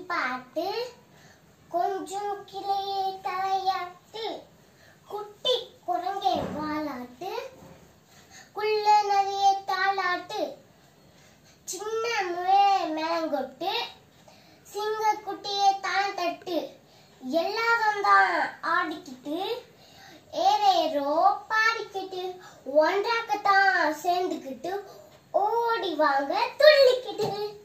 பாட்டு கொஞ்சம் கிளையே தலையாட்டு குட்டி குரங்கே வாலாட்டு குள்ள நதிய தாளாட்டு சின்ன முழே மேங்கொட்டு சிங்க குட்டியை தான் தட்டு எல்லாரும் தான் ஆடிக்கிட்டு ஏறேறோ பாடிக்கிட்டு ஒன்றாக்கத்தான் சேர்ந்துக்கிட்டு ஓடி வாங்க துள்ளிக்கிட்டு